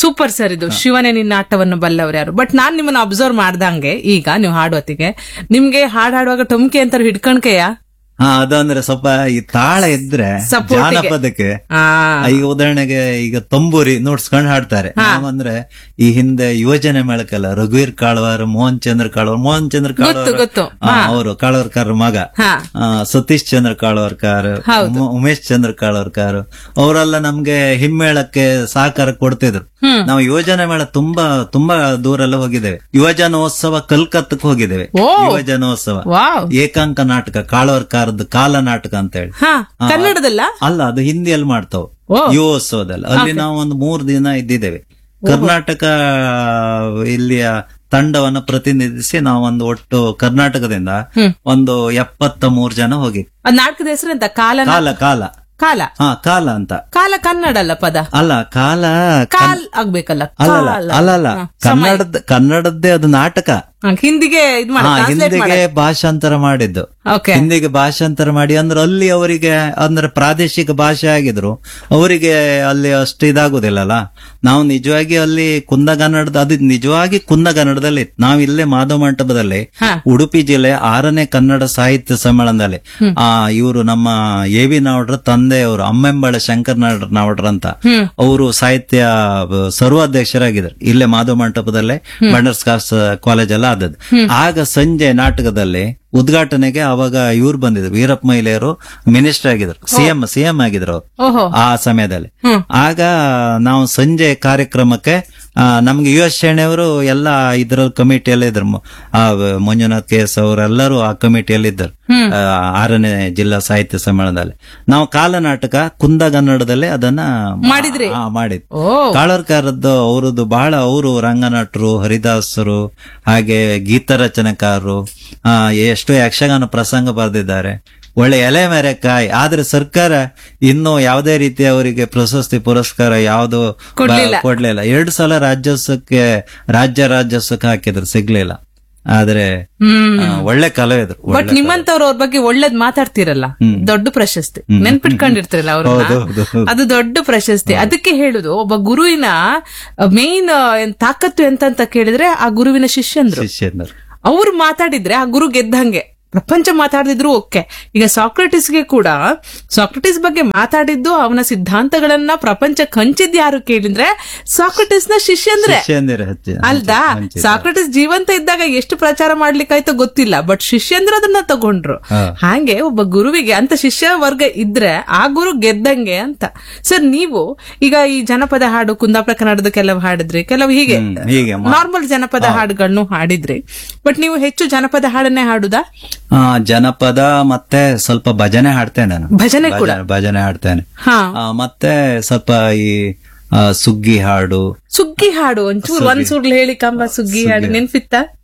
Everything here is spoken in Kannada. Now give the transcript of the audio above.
ಸೂಪರ್ ಸರ್ ಇದು ಶಿವನೇ ನಿನ್ನ ಆಟವನ್ನು ಬಲ್ಲವ್ರು ಯಾರು ಬಟ್ ನಾನ್ ನಿಮ್ಮನ್ನ ಅಬ್ಸರ್ವ್ ಮಾಡ್ದಂಗೆ ಈಗ ನೀವು ಹಾಡುವತ್ತಿಗೆ ನಿಮ್ಗೆ ಹಾಡ್ ಹಾಡುವಾಗ ಟೊಮ್ಕೆ ಅಂತಾರೆ ಹಿಡ್ಕಣ್ಕೆಯ ಹಾ ಅದಂದ್ರೆ ಸ್ವಲ್ಪ ಈ ತಾಳ ಇದ್ರೆ Support ಗೆ. ಜಾನಪದಕ್ಕೆ ಆ ಈಗ ಉದಾಹರಣೆಗೆ ಈಗ ತಂಬೂರಿ ನೋಡ್ಸ್ಕೊಂಡ್ ಹಾಡ್ತಾರೆ ನಾವಂದ್ರೆ ಈ ಹಿಂದೆ ಯುವಜನೆ ಮೇಳಕ್ಕೆಲ್ಲ ರಘುವೀರ್ ಕಾಳ್ವಾರ್ ಮೋಹನ್ ಚಂದ್ರ ಕಾಳ್ವಾರ್ ಮೋಹನ್ ಚಂದ್ರ ಗೊತ್ತು, ಗೊತ್ತು. ಕಾಳ್ವಾರ್ ಅವರು ಕಾಳ್ವಾರ್ಕರ್ ಮಗ ಹಾ ಆ, ಸತೀಶ್ ಚಂದ್ರ ಕಾಳ್ವಾರ್ಕರ್ ಉಮ- ಉಮೇಶ್ ಚಂದ್ರ ಕಾಳ್ವಾರ್ಕರ್ ಅವರೆಲ್ಲ ನಮ್ಗೆ ಹಿಮ್ಮೇಳಕ್ಕೆ ಸಹಕಾರ ಕೊಡ್ತಿದ್ರು ನಾವು ಯುವಜನ ಮೇಳ ತುಂಬಾ ತುಂಬಾ ದೂರ ಎಲ್ಲ ಹೋಗಿದ್ದೇವೆ ಯುವಜನೋತ್ಸವ ಕಲ್ಕತ್ತಕ್ಕೆ ಹೋಗಿದ್ದೇವೆ ಓ. ಯುವಜನೋತ್ಸವ ವಾವ್ ಏಕಾಂಕ ನಾಟಕ ಕಾಳ್ವಾರ್ಕಾರದ್ದು ಕಾಲ ನಾಟಕ ಅಂತ ಹೇಳಿ ಹಾ ಕನ್ನಡದಲ್ಲ ಅಲ್ಲ ಅದು ಹಿಂದಿಯಲ್ಲಿ ಮಾಡ್ತಾವ್ ಓ. ಯುವೋತ್ಸವದಲ್ಲಿ ಅಲ್ಲಿ ನಾವು ಒಂದು ಮೂರು ದಿನ ಇದ್ದಿದ್ದೇವೆ ಕರ್ನಾಟಕ ಇಲ್ಲಿಯ ತಂಡವನ್ನ ಪ್ರತಿನಿಧಿಸಿ ನಾವು ಒಂದು ಒಟ್ಟು ಕರ್ನಾಟಕದಿಂದ ಒಂದು ಎಪ್ಪತ್ತ ಮೂರು ಜನ ಹೋಗಿ ಅದ್ ನಾಟಕದ ಹೆಸರು ಎಂತ ಕಾಲ ಕಾಲ ಕಾಲ ಕಾಲ ಹಾ ಕಾಲ ಅಂತ ಕಾಲ ಕನ್ನಡ ಅಲ್ಲ ಪದ ಅಲ್ಲ ಕಾಲ ಕಾಲ್ ಆಗ್ಬೇಕಲ್ಲ ಅಲ್ಲಲ್ಲ ಕಾಲ. ಅಲ್ಲಲ್ಲ ಹಾ, ಕನ್ನಡದ ಕನ್ನಡದ್ದೇ ಅದು ನಾಟಕ ಹಾ, ಹಿಂದಿಗೆ ಇದ್ ಮಾಡಿ ಹಾ ಟ್ರಾನ್ಸ್ಲೇಟ್ ಹಿಂದಿಗೆ ಭಾಷಾಂತರ ಮಾಡಿದ್ದು ಓಕೆ ಹಿಂದಿಗೆ ಭಾಷಾಂತರ ಮಾಡಿ ಅಂದ್ರೆ ಅಲ್ಲಿ ಅವರಿಗೆ ಅಂದ್ರೆ ಪ್ರಾದೇಶಿಕ ಭಾಷೆ ಆಗಿದ್ರು ಅವರಿಗೆ ಅಲ್ಲಿ ಅಷ್ಟು ಇದಾಗುದಿಲ್ಲಲ್ಲ ನಾವು ನಿಜವಾಗಿ ಅಲ್ಲಿ ಕುಂದಗನ್ನಡದ ಅದು ನಿಜವಾಗಿ ಕುಂದಗನ್ನಡದಲ್ಲಿ ಇತ್ತು. ನಾವು ಇಲ್ಲೇ ಮಾಧವ ಮಂಟಪದಲ್ಲಿ ಹಾ. ಉಡುಪಿ ಜಿಲ್ಲೆ ಆರನೇ ಕನ್ನಡ ಸಾಹಿತ್ಯ ಸಮ್ಮೇಳನದಲ್ಲಿ ಆ ಇವರು ನಮ್ಮ ಎ ವಿ ನಾವಡ್ರ ತಂದೆಯವರು ಅಮ್ಮೆಂಬಳ ಶಂಕರ್ ನಾಡ್- ನಾವಡ್ರ ಅಂತ ಅವರು ಸಾಹಿತ್ಯ ಆ, ಸರ್ವಾಧ್ಯಕ್ಷರಾಗಿದ್ದಾರೆ ಇಲ್ಲೇ ಮಾಧವ ಮಂಟಪದಲ್ಲೇ ಬಂಡರ್ಸ್ ಕಾಸ್ ಕಾಲೇಜ್ ಎಲ್ಲ ಆದದ್ದು ಆಗ ಸಂಜೆ ನಾಟಕದಲ್ಲಿ ಉದ್ಘಾಟನೆಗೆ ಅವಾಗ ಇವ್ರು ಬಂದಿದ್ರು ವೀರಪ್ಪ ಮಹಿಳೆಯರು ಮಿನಿಸ್ಟರ್ ಆಗಿದ್ರು ಸಿಎಂ ಸಿಎಂ ಆಗಿದ್ರು ಅವ್ರು ಓಹೋ ಆ ಸಮಯದಲ್ಲಿ ಹ್ಮ್. ಆಗ ನಾವು ಸಂಜೆ ಕಾರ್ಯಕ್ರಮಕ್ಕೆ ಆ, ನಮ್ಗೆ ಯು ಎಸ್ ಶೆಣೆಯವರು ಎಲ್ಲ ಇದ್ರಲ್ಲಿ ಕಮಿಟಿಯಲ್ಲಿ ಇದ್ರು ಮ- ಆ, ಮಂಜುನಾಥ್ ಕೆ ಎಸ್ ಅವರೆಲ್ಲರೂ ಆ ಕಮಿಟಿಯಲ್ಲಿ ಇದ್ದರು ಆ, ಆರನೇ ಜಿಲ್ಲಾ ಸಾಹಿತ್ಯ ಸಮ್ಮೇಳನದಲ್ಲಿ ನಾವು ಕಾಲನಾಟಕ ಕುಂದಗನ್ನಡದಲ್ಲಿ ಅದನ್ನ ಮಾಡಿದ್ರಿ? ಆ, ಮಾಡಿದ್ ಓ ಕಾಳರ್ಕಾರದ್ದು ಅವರದ್ದು ಬಹಳ ಅವರು ರಂಗನಟರು ಹರಿದಾಸರು ಹಾಗೆ ಗೀತ ರಚನೆಕಾರರು ಆ, ಎಷ್ಟೋ ಯಕ್ಷಗಾನ ಪ್ರಸಂಗ ಬರೆದಿದ್ದಾರೆ ಒಳ್ಳೆ ಎಲೆ ಮೇರೆ ಕಾಯಿ ಆದ್ರೆ ಸರ್ಕಾರ ಇನ್ನೂ ಯಾವುದೇ ರೀತಿ ಅವರಿಗೆ ಪ್ರಶಸ್ತಿ ಪುರಸ್ಕಾರ ಯಾವುದು ಕೊಡ್ಲಿಲ್ಲ. ಕೊಡ್ಲಿಲ್ಲ ಎರಡು ಸಲ ರಾಜ್ಯೋತ್ಸವಕ್ಕೆ ರಾಜ್ಯ ರಾಜ್ಯೋತ್ಸವಕ್ಕೆ ಹಾಕಿದ್ರು ಸಿಗ್ಲಿಲ್ಲ ಆದ್ರೆ ಹ್ಮ್ ಆ, ಒಳ್ಳೆ ಕಲಾವಿದ್ರು ಬಟ್ ನಿಮ್ಮಂತವ್ರು ಅವ್ರ ಬಗ್ಗೆ ಒಳ್ಳೇದ್ ಮಾತಾಡ್ತಿರಲ್ಲ ದೊಡ್ಡ ಪ್ರಶಸ್ತಿ ನೆನ್ಪಿಟ್ಕೊಂಡಿರ್ತಿರಲ್ಲ ಹೌದು, ಹೌದು, ಅವ್ರನ್ನ ಹೌದು. ಅದು ದೊಡ್ಡ ಪ್ರಶಸ್ತಿ ಅದಕ್ಕೆ ಹೇಳುದು ಒಬ್ಬ ಗುರುವಿನ ಮೇನ್ ತಾಕತ್ತು ಎಂತ ಅಂತ ಕೇಳಿದ್ರೆ ಆ ಗುರುವಿನ ಶಿಷ್ಯಂದ್ರು ಶಿಷ್ಯಂದರು ಅವ್ರು ಮಾತಾಡಿದ್ರೆ ಆ ಗುರು ಗೆದ್ದಂಗೆ ಪ್ರಪಂಚ ಮಾತಾಡಿದ್ರು ಓಕೆ ಈಗ ಸಾಕ್ರೆಟಿಸ್ಗೆ ಕೂಡ ಸಾಕ್ರೆಟಿಸ್ ಬಗ್ಗೆ ಮಾತಾಡಿದ್ದು ಅವನ ಸಿದ್ಧಾಂತಗಳನ್ನ ಪ್ರಪಂಚ ಹಂಚಿದ್ ಯಾರು ಕೇಳಿದ್ರೆ ಸಾಕ್ರೆಟಿಸ್ ನ ಶಿಷ್ಯಂದ್ರೆ ಶಿಷ್ಯಂದಿರ ಹಚ್ಚಿ ಅಲ್ದಾ ಸಾಕ್ರೆಟಿಸ್ ಜೀವಂತ ಇದ್ದಾಗ ಎಷ್ಟು ಪ್ರಚಾರ ಮಾಡ್ಲಿಕ್ಕಾಯ್ತೋ ಗೊತ್ತಿಲ್ಲ ಬಟ್ ಶಿಷ್ಯಂದ್ರ ಅದನ್ನ ತಗೊಂಡ್ರು ಹಾ. ಹಾಗೆ ಒಬ್ಬ ಗುರುವಿಗೆ ಅಂತ ಶಿಷ್ಯ ವರ್ಗ ಇದ್ರೆ ಆ ಗುರು ಗೆದ್ದಂಗೆ ಅಂತ ಸರ್ ನೀವು ಈಗ ಈ ಜನಪದ ಹಾಡು ಕುಂದಾಪುರ ಕನ್ನಡದ ಕೆಲವು ಹಾಡಿದ್ರಿ ಕೆಲವು ಹೀಗೆ ಹ್ಮ್, ಹೀಗೆ ನಾರ್ಮಲ್ ಜನಪದ ಹಾಡುಗಳನ್ನು ಹಾಡಿದ್ರಿ ಬಟ್ ನೀವು ಹೆಚ್ಚು ಜನಪದ ಹಾಡನ್ನೇ ಹಾಡುದಾ ಆ, ಜನಪದ ಮತ್ತೆ ಸ್ವಲ್ಪ ಭಜನೆ ಹಾಡ್ತೇನೆ ನಾನು ಭಜನೆ ಕೂಡ ಭಜನೆ- ಭಜನೆ ಹಾಡ್ತೇನೆ ಹಾ ಆ, ಮತ್ತೆ ಸ್ವಲ್ಪ ಈ ಆ, ಸುಗ್ಗಿ ಹಾಡು ಸುಗ್ಗಿ ಹಾಡು ಒಂಚೂರು ಒಂದ್ ಸುರ್ಲು ಹೇಳಿ ಕಂಬ ಸುಗ್ಗಿ ಹಾಡು ನೆನ್ಪಿತ್ತ